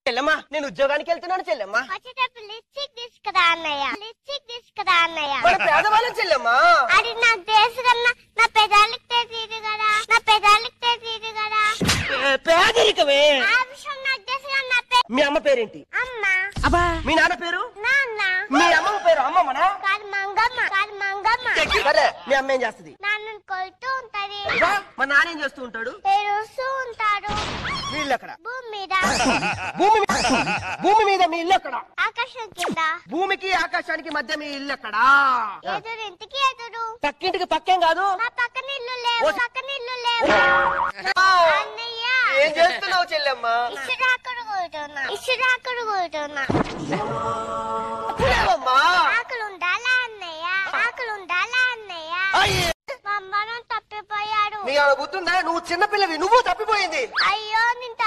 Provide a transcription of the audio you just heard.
చెల్లెమ్మా నేను ఉద్యోగానికి వెళ్తున్నాను చెల్లెమ్మా వచ్చేటప్పుడు లిప్స్టిక్ తీసుకురా అన్నయ్య లిప్స్టిక్ తీసుకురా అన్నయ్య మన పేదవాళ్ళం చెల్లెమ్మా అది నాకు తెలుసు కన్నా నా పెదాలకు తెలియదు కదా నా పెదాలకు తెలియదు కదా ఏ, పేదరికమే ఆ విషయం నాకు తెలుసు కదా నా పె మీ అమ్మ పేరేంటి అమ్మ మీ నాన్న పేరు నాన్న మీ అమ్మమ్మ పేరు అమ్మమ్మనా కాదు మంగమ్మ కాదు మంగమ్మ సరే మీ అమ్మ ఏం చేస్తుంది నాన్నను కొడుతూ ఉంటది బా, మా నాన్న ఏం చేస్తూ ఉంటాడు ఏడుస్తూ ఉంటాడు వీళ్ళు ఎక్కడ భూమి మీద భూమి మీద భూమి మీద మీ ఇల్లు ఎక్కడ ఆకాశం కింద భూమికి ఆకాశానికి మధ్య మీ ఇల్లు ఎక్కడ ఎదురు ఇంటికి ఎదురు పక్కింటికి పక్కేం కాదు మా పక్కన ఇల్లు లేవు పక్కన ఇల్లు లేవు అన్నయ్య ఏం చేస్తున్నావు చెల్లెమ్మ ఇసురాకుడు కొడుతున్నా ఇసురాకుడు కొడుతున్నా అప్పుడేమమ్మా? ఆకులు ఉండాలా అన్నయ్య ఆకులు ఉండాలా అన్నయ్య అయ్యే. మా అమ్మను తప్పిపోయాడు నీ ఆమె బుద్ధి ఉందా నువ్వు చిన్నపిల్లవి నువ్వు తప్పిపోయింది అయ్యో నేను